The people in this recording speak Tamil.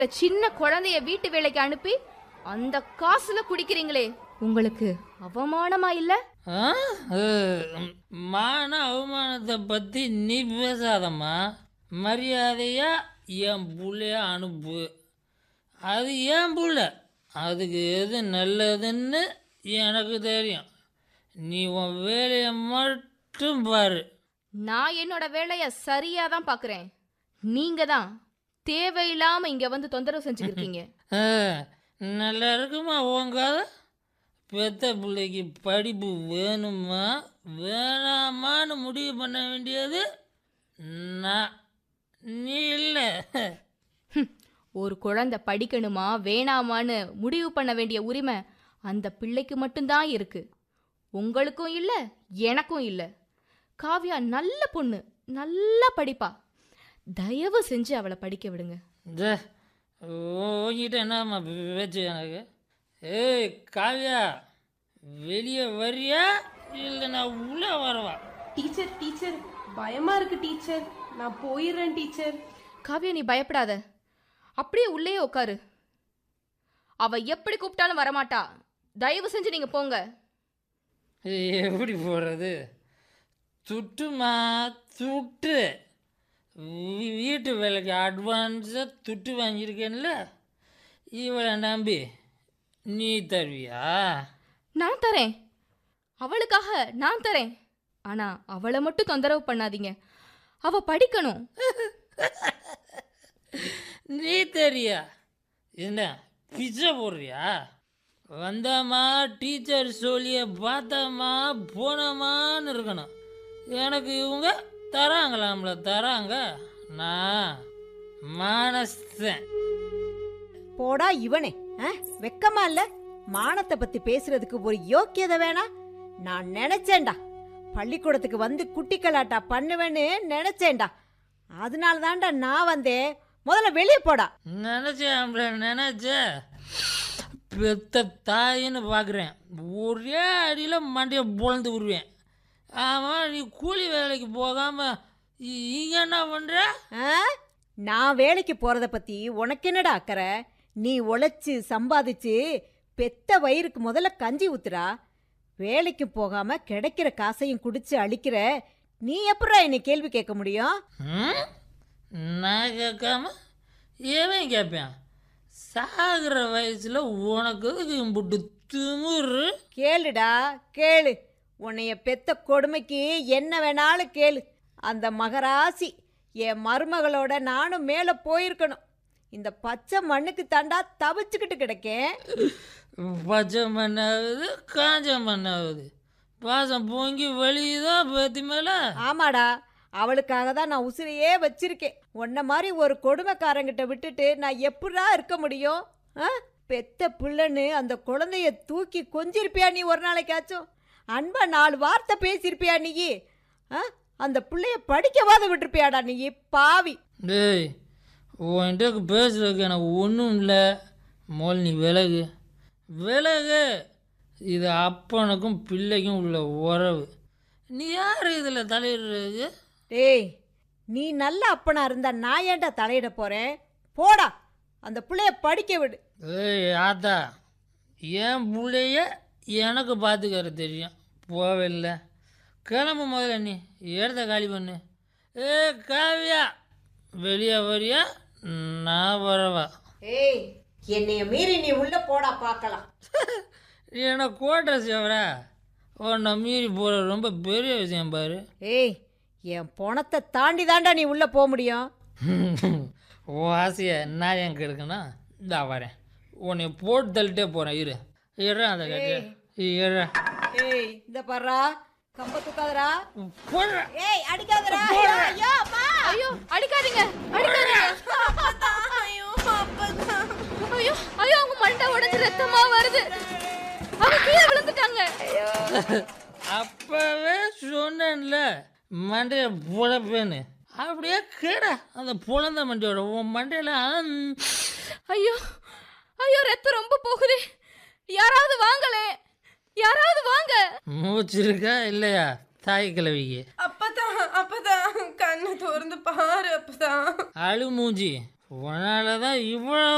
சின்ன குழந்தைய வீட்டு வேலைக்கு அனுப்பி அந்த காசுல குடிக்கிறீங்களே உங்களுக்கு அவமானமா இல்ல ஆ? அஹ், மான அவமானத்தை பற்றி நீ பேசாதம்மா மரியாதையா என் புள்ளைய அனுப்பு அது ஏன் புள்ள அதுக்கு எது நல்லதுன்னு எனக்கு தெரியும் நீ உன் வேலையை மட்டும் பாரு நான் என்னோட வேலைய சரியா தான் பாக்குறேன் நீங்க தான் தேவையில்லாம இங்க வந்து தொந்தரவு செஞ்சுக்கிருக்கீங்க ஆ, நல்லா இருக்குமா உன் கதை பெத்த பிள்ளைக்கு படிப்பு வேணுமா வேணாமான்னு முடிவு பண்ண வேண்டியது நான் நீ இல்லை ஹம், ஒரு குழந்தை படிக்கணுமா வேணாமான்னு முடிவு பண்ண வேண்டிய உரிமை அந்த பிள்ளைக்கு மட்டும்தான் இருக்கு உங்களுக்கும் இல்ல எனக்கும் இல்ல காவ்யா நல்ல பொண்ணு நல்லா படிப்பா தயவு செஞ்சு அவளை படிக்க விடுங்க இந்த உங்ககிட்ட என்னம்மா பேச்சு எனக்கு ஏய் காவ்யா வெளியே வரியா இல்லை நான் உள்ளே வரவா டீச்சர் டீச்சர் பயமா இருக்கு டீச்சர் நான் போயிடுறேன் டீச்சர் காவ்யா நீ பயப்படாத அப்படியே உள்ளே உட்காரு அவ எப்படி கூப்பிட்டாலும் வரமாட்டா தயவு செஞ்சு நீங்க போங்க எப்படி போகிறது துட்டுமா துட்டு வீ- வீட்டு வேலைக்கு அட்வான்ஸாக துட்டு வாங்கியிருக்கேன்ல இவளை நம்பி நீ தருவியா நான் தரேன் அவளுக்காக நான் தரேன் ஆனா அவளை மட்டும் தொந்தரவு பண்ணாதீங்க அவ படிக்கணும் நீ தெரியா என்ன பிச்சை போடுறியா வந்தாமா டீச்சர் சொல்லிய பார்த்தாமா போனமான்னு இருக்கணும் எனக்கு இவங்க தராங்களாம்ல தராங்க நான் மானஸ்தன் போடா இவனே ஆ? வெக்கமா இல்ல மானத்தை பத்தி பேசுறதுக்கு ஒரு யோக்கியதை வேணா நான் நினைச்சேன்டா பள்ளிக்கூடத்துக்கு வந்து குட்டி கலாட்டா பண்ணுவேன்னு நினைச்சேன்டா அதனால தான்டா நான் வந்தேன் முதல்ல வெளியே போடா நினச்சேன் நினச்ச பெத்த தாயின்னு பார்க்குறேன் ஒரே அடியில் மண்டையை பொழந்து விடுவேன் ஆமாம் நீ கூலி வேலைக்கு போகாமல் இங்கே என்ன பண்ணுற ஆ? நான் வேலைக்கு போறத பத்தி உனக்கு என்னடா அக்கறை நீ உழைச்சு சம்பாதிச்சு பெத்த வயிறுக்கு முதல்ல கஞ்சி ஊத்துறா வேலைக்கு போகாம கிடைக்கிற காசையும் குடிச்சு அழிக்கிற நீ எப்படா என்னை கேள்வி கேட்க முடியும் ம்? நான் கேட்காம ஏவன் கேட்பேன் சாகிற வயசில் உனக்கு எதுக்கு இம்புட்டு திமிரு கேளுடா கேளு உன்னைய பெத்த கொடுமைக்கு என்ன வேணாலும் கேளு அந்த மகராசி என் மருமகளோட நானும் மேலே போயிருக்கணும் இந்த பச்சை மண்ணுக்கு தாண்டா தவிச்சுக்கிட்டு கிடக்கேன் பச்சை மண்ணாகுது காஞ்ச மண்ணாகுது பாசம் பொங்கி வலியுதா பேத்தி மேலே ஆமாடா அவளுக்காக தான் நான் உசிரையே வச்சிருக்கேன் உன்ன மாதிரி ஒரு கொடுமைக்காரங்கிட்ட விட்டுட்டு நான் எப்படா இருக்க முடியும் ஆ பெத்த பிள்ளைன்னு அந்த குழந்தைய தூக்கி கொஞ்சிருப்பியா நீ ஒரு நாளைக்காச்சும் அன்பா நாலு வார்த்தை பேசியிருப்பியா நீ ஆ அந்த பிள்ளைய படிக்கவாத விட்டுருப்பியாடா நீ பாவி டேய் உன்கிட்ட பேசுறதுக்கு எனக்கு ஒன்றும் இல்லை மோல் நீ விலகு விலகு இது அப்பனுக்கும் பிள்ளைக்கும் உள்ள உறவு நீ யார் இதில் தலையிடுறது டேய் நீ நல்ல அப்பனா இருந்தா நான் ஏன்டா தலையிட போறேன் போடா அந்த பிள்ளைய படிக்க விடு ஏய் ஆத்தா என் பிள்ளைய எனக்கு பார்த்துக்கற தெரியும் போவில்லை கிளம்பு முதல்ல நீ இடத்த காலி பண்ணு ஏ காவியா வெளியே வரியா நான் வரவா ஏய் என்னைய மீறி நீ உள்ள போடா பார்க்கலாம் நீ என்ன கோட்டை சேவரா உன்னை மீறி போகிற ரொம்ப பெரிய விஷயம் பாரு ஏய் என் பணத்தை தாண்டி தாண்டா நீ உள்ள போக முடியும் உன் ஆசையை நான் எங்க எடுக்கணும் இந்தா வரேன் உன்னை போட்டு தள்ளிட்டே போகிறேன் இரு இரு அந்த கட்டி இரு ஏய் இந்த பாருடா கம்ப தூக்காதடா போடுறேன் ஏய் அடிக்காதடா ஐயோ அம்மா ஐயோ அடிக்காதீங்க அடிக்காதீங்க ஐயோ அப்பதான் ஐயோ ஐயோ அவங்க மண்டை உடைஞ்சு ரத்தமா வருது அவங்க கீழே விழுந்துட்டாங்க அப்பவே சொன்னேன்ல மண்டையை புழப்பேன்னு அப்படியே கேட அந்த புலந்த மண்டையோட உன் மண்டையில அந்~ ஐயோ ஐயோ ரத்தம் ரொம்ப போகுதே யாராவது வாங்களே யாராவது வாங்க மூச்சு இருக்கா இல்லையா தாய் கிழவிக்கு அப்பதான் அப்பதான் கண்ணை திறந்து பாரு அப்பதான் அழு மூஞ்சி உன்னால தான் இவ்வளோ